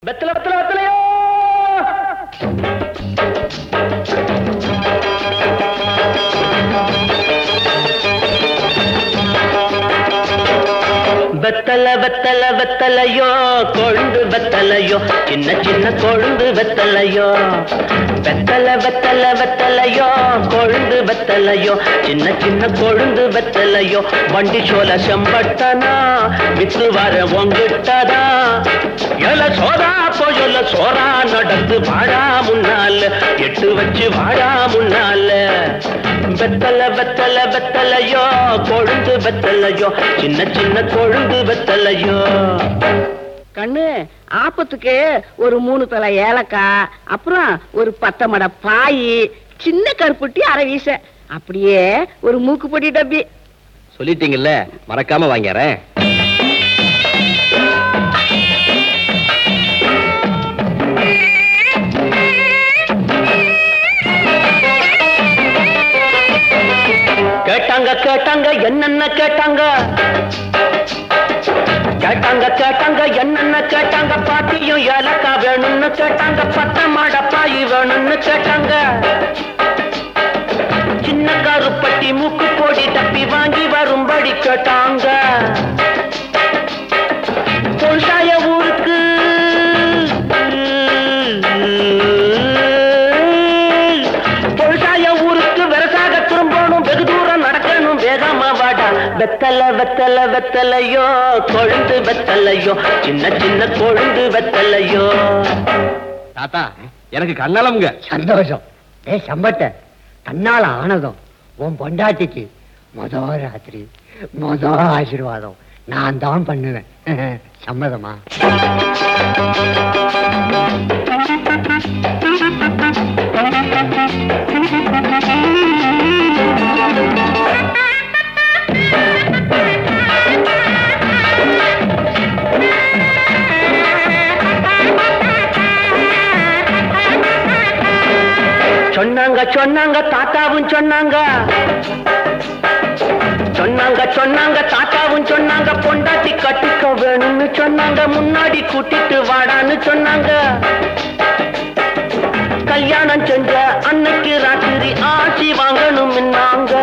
வெத்தல வெத்தல வெத்தலையோ வெத்தல வெத்தல வெத்தலையோ கொழுந்து வெத்தலையோ சின்ன சின்ன கொழுந்து வெத்தலையோ வெத்தல வெத்தல வெத்தலையோ கொழுந்து வெத்தலையோ சின்ன சின்ன கொழுந்து வெத்தலையோ வண்டி சோல செம்பட்டனா வித்து வர உங்கிட்டதா எல சோறா போயொல்ல சோறா நடந்து வாழா முன்னால எட்டு வச்சு வாழா முன்னால வெத்தல வெத்தல வெத்தலையோ கொழுந்து வெத்தலையோ சின்ன சின்ன கொழுந்து வெத்தலையோ கண்ணு ஆப்பத்துக்கு ஒரு மூணு தலை ஏலக்காய் அப்புறம் ஒரு பத்து மட பாய் சின்ன கருப்புட்டி அரை வீச அப்படியே ஒரு மூக்குப்பொடி டப்பி சொல்லிட்டீங்கல்ல மறக்காம வாங்கிறேன் கேட்டாங்க கேட்டாங்க என்னென்ன கேட்டாங்க கேட்டாங்க கேட்டாங்க என்னென்ன கேட்டாங்க பாட்டியும் ஏலக்கா வேணும்னு கேட்டாங்க பத்த மாடப்பாயி வேணும்னு கேட்டாங்க சின்ன கருப்பட்டி மூக்கு போடி தப்பி வாங்கி வரும்படி கேட்டாங்க பொருசாய ஊருக்கு பொருசாய ஊருக்கு வெரசாக திரும்பணும் வெகு தூரம் நடக்கணும் வேகமா வாடா வெத்தல வெத்தல வெத்தலையோ கொழுந்து வெத்தலையோ சின்ன சின்ன கொழுந்து வெத்தலையோ தாத்தா எனக்கு கண்ணலமுங்க சந்தோஷம் ஏ சம்பட்ட தன்னால ஆனதும் உன் பொண்டாட்டிக்கு மொத ராத்திரி மொத ஆசீர்வாதம் நான் தான் பண்ணுவேன் சம்மதமா சொன்னாங்க சொன்னாங்க தாத்தாவும் சொன்னாங்க சொன்னாங்க சொன்னாங்க தாத்தாவும் சொன்னாங்க பொண்டாட்டி கட்டிக்க வேணும்னு சொன்னாங்க முன்னாடி கூட்டிட்டு வாடான்னு சொன்னாங்க கல்யாணம் செஞ்ச அன்னைக்கு ராத்திரி ஆட்சி வாங்கணும் நாங்க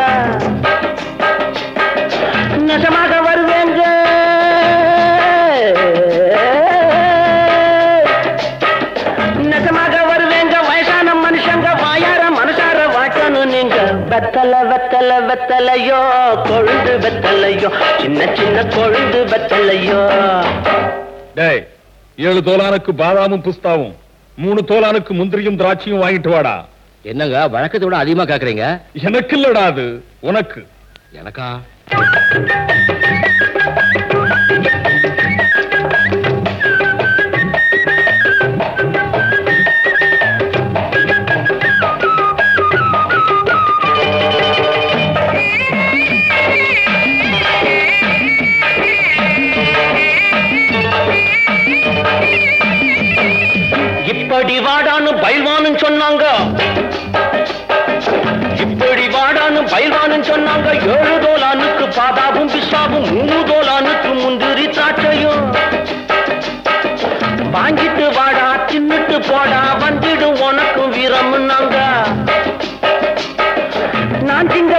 நிஜமாக வருவேங்க நிஜமாக வருவேங்க வயசான மனுஷங்க வாயார மனசார வாட்டணும் நீங்க வெத்தல வெத்தல வெத்தலையோ கொழுந்து வெத்தலையோ சின்ன சின்ன கொழுந்து வெத்தலையோ டேய் ஏழு தோலானுக்கு பாதாமும் புஸ்தாவும் மூணு தோலானுக்கு முந்திரியும் திராட்சையும் வாங்கிட்டு வாடா என்னங்க வழக்கத்தை விட அதிகமா கேக்குறீங்க எனக்கு இல்லடா அது உனக்கு எனக்கா இப்படி வாடான்னு பயில்வான்னு சொன்னாங்க இப்படி வாடான்னு பயில்வான்னு சொன்னாங்க ஏழு தோலானுக்கு பாதாவும் பிசாவும் மூணு தோலானுக்கு முந்திரி திராட்சையும் வாங்கிட்டு வாடா தின்னுட்டு போடா வந்துடும் உனக்கும் வீரம்னாங்க நான் திங்க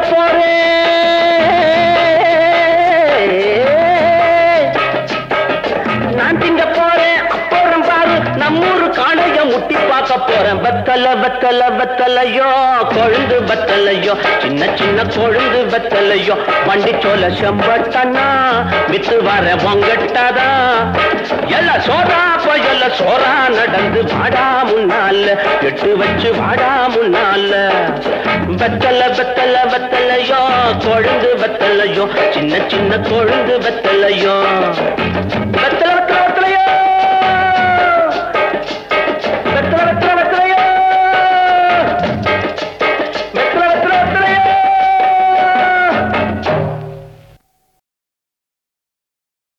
போறேன் நான் திங்க போறேன் அப்புறம் பாரு நம்மூரு காளைய முட்டி பார்க்க போறேன் வெத்தல வெத்தல வெத்தலையோ கொழுந்து வெத்தலையோ சின்ன சின்ன கொழுந்து வெத்தலையோ வண்டி சோல செம்பட்டனா வித்து வர பொங்கட்டதா எல்ல சோறா போய் எல்ல சோறா நடந்து வாடா முன்னால எட்டு வச்சு வாடா முன்னால வெத்தல வெத்தல வெத்தலையோ கொழுந்து வெத்தலையோ சின்ன சின்ன கொழுந்து வெத்தலையோ வெத்தல